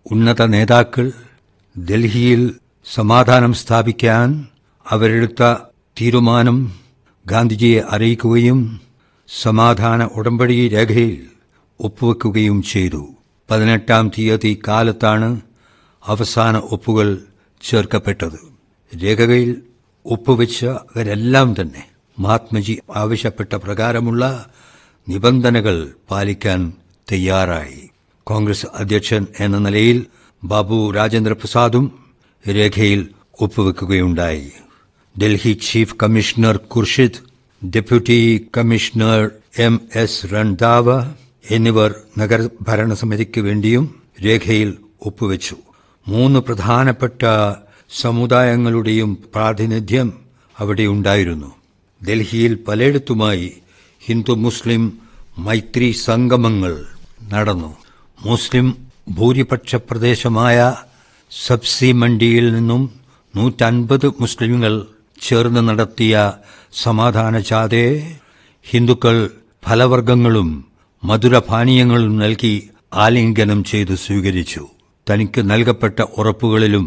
ഉന്നത നേതാക്കൾ ഡൽഹിയിൽ സമാധാനം സ്ഥാപിക്കാൻ അവരെടുത്ത തീരുമാനം ഗാന്ധിജിയെ അറിയിക്കുകയും സമാധാന ഉടമ്പടി രേഖയിൽ ഒപ്പുവെക്കുകയും ചെയ്തു പതിനെട്ടാം തീയതി കാലത്താണ് അവസാന ഒപ്പുകൾ ചേർക്കപ്പെട്ടത് രേഖയിൽ ഒപ്പുവെച്ചവരെല്ലാം തന്നെ മഹാത്മജി ആവശ്യപ്പെട്ട പ്രകാരമുള്ള നിബന്ധനകൾ പാലിക്കാൻ തയ്യാറായി കോൺഗ്രസ് അധ്യക്ഷൻ എന്ന നിലയിൽ ബാബു രാജേന്ദ്ര പ്രസാദും രേഖയിൽ ഒപ്പുവെക്കുകയുണ്ടായി Delhi chief commissioner Khurshid deputy commissioner M S Randhawa എന്നിവർ നഗരഭരണസമിതിക്ക് വേണ്ടിയും രേഖയിൽ ഒപ്പുവെച്ചു മൂന്ന് പ്രധാനപ്പെട്ട സമുദായങ്ങളുടെയും പ്രാതിനിധ്യം അവിടെ ഉണ്ടായിരുന്നു ഡൽഹിയിൽ പലയിടത്തുമായി ഹിന്ദു മുസ്ലിം മൈത്രി സംഗമങ്ങൾ നടന്നു മുസ്ലിം ഭൂരിപക്ഷ പ്രദേശമായ സബ്സി മണ്ടിയിൽ നിന്നും നൂറ്റൻപത് മുസ്ലിങ്ങൾ ചേർന്ന് നടത്തിയ സമാധാന ജാഥയെ ഹിന്ദുക്കൾ ഫലവർഗങ്ങളും മധുരപാനീയങ്ങളും നൽകി ആലിംഗനം ചെയ്ത് സ്വീകരിച്ചു തനിക്ക് നൽകപ്പെട്ട ഉറപ്പുകളിലും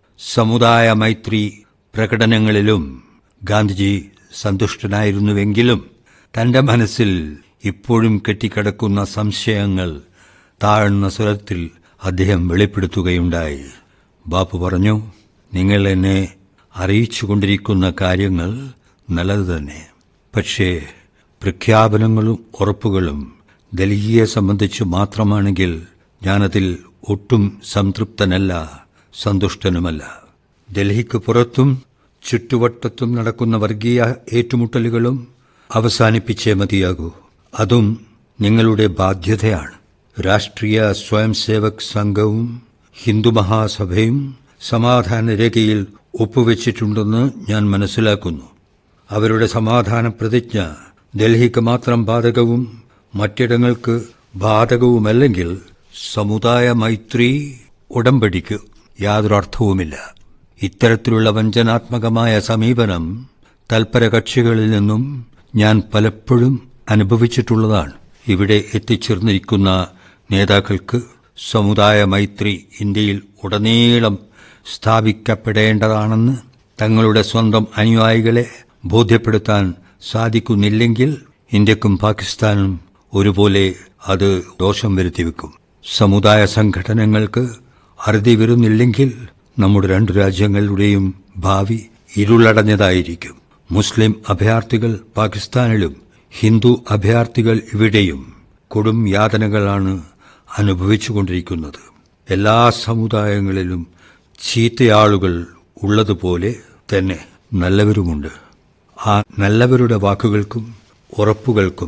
സമുദായ മൈത്രി പ്രകടനങ്ങളിലും ഗാന്ധിജി സന്തുഷ്ടനായിരുന്നുവെങ്കിലും തന്റെ മനസ്സിൽ ഇപ്പോഴും കെട്ടിക്കിടക്കുന്ന സംശയങ്ങൾ താഴ്ന്ന സ്വരത്തിൽ അദ്ദേഹം വെളിപ്പെടുത്തുകയുണ്ടായി ബാപ്പു പറഞ്ഞു നിങ്ങൾ എന്നെ അറിയിച്ചുകൊണ്ടിരിക്കുന്ന കാര്യങ്ങൾ നല്ലത് തന്നെ പക്ഷേ പ്രഖ്യാപനങ്ങളും ഉറപ്പുകളും ഡൽഹിയെ സംബന്ധിച്ച് മാത്രമാണെങ്കിൽ ഞാനതിൽ ഒട്ടും സംതൃപ്തനല്ല സന്തുഷ്ടനുമല്ല ഡൽഹിക്ക് പുറത്തും ചുറ്റുവട്ടത്തും നടക്കുന്ന വർഗീയ ഏറ്റുമുട്ടലുകളും അവസാനിപ്പിച്ചേ മതിയാകൂ അതും നിങ്ങളുടെ ബാധ്യതയാണ് രാഷ്ട്രീയ സ്വയംസേവക് സംഘവും ഹിന്ദു മഹാസഭയും സമാധാന രേഖയിൽ ഒപ്പുവെച്ചിട്ടുണ്ടെന്ന് ഞാൻ മനസ്സിലാക്കുന്നു അവരുടെ സമാധാന പ്രതിജ്ഞ ഡൽഹിക്ക് മാത്രം ബാധകവും മറ്റിടങ്ങൾക്ക് ബാധകവുമല്ലെങ്കിൽ സമുദായ മൈത്രി ഉടമ്പടിക്ക് യാതൊരു അർത്ഥവുമില്ല ഇത്തരത്തിലുള്ള വഞ്ചനാത്മകമായ സമീപനം തൽപര കക്ഷികളിൽ നിന്നും ഞാൻ പലപ്പോഴും അനുഭവിച്ചിട്ടുള്ളതാണ് ഇവിടെ എത്തിച്ചേർന്നിരിക്കുന്ന നേതാക്കൾക്ക് സമുദായ മൈത്രി ഇന്ത്യയിൽ ഉടനീളം സ്ഥാപിക്കപ്പെടേണ്ടതാണെന്ന് തങ്ങളുടെ സ്വന്തം അനുയായികളെ ബോധ്യപ്പെടുത്താൻ സാധിക്കുന്നില്ലെങ്കിൽ ഇന്ത്യക്കും പാകിസ്ഥാനും ഒരുപോലെ അത് ദോഷം വരുത്തിവെക്കും സമുദായ സംഘടനകൾക്ക് അറുതി വരുന്നില്ലെങ്കിൽ നമ്മുടെ രണ്ട് രാജ്യങ്ങളുടെയും ഭാവി ഇരുളടഞ്ഞതായിരിക്കും മുസ്ലിം അഭയാർത്ഥികൾ പാകിസ്ഥാനിലും ഹിന്ദു അഭയാർത്ഥികൾ ഇവിടെയും കൊടും യാതനകളാണ് അനുഭവിച്ചുകൊണ്ടിരിക്കുന്നത് എല്ലാ സമുദായങ്ങളിലും ചീത്തയാളുകൾ ഉള്ളതുപോലെ തന്നെ നല്ലവരുമുണ്ട് ആ നല്ലവരുടെ വാക്കുകൾക്കും ഉറപ്പുകൾക്കും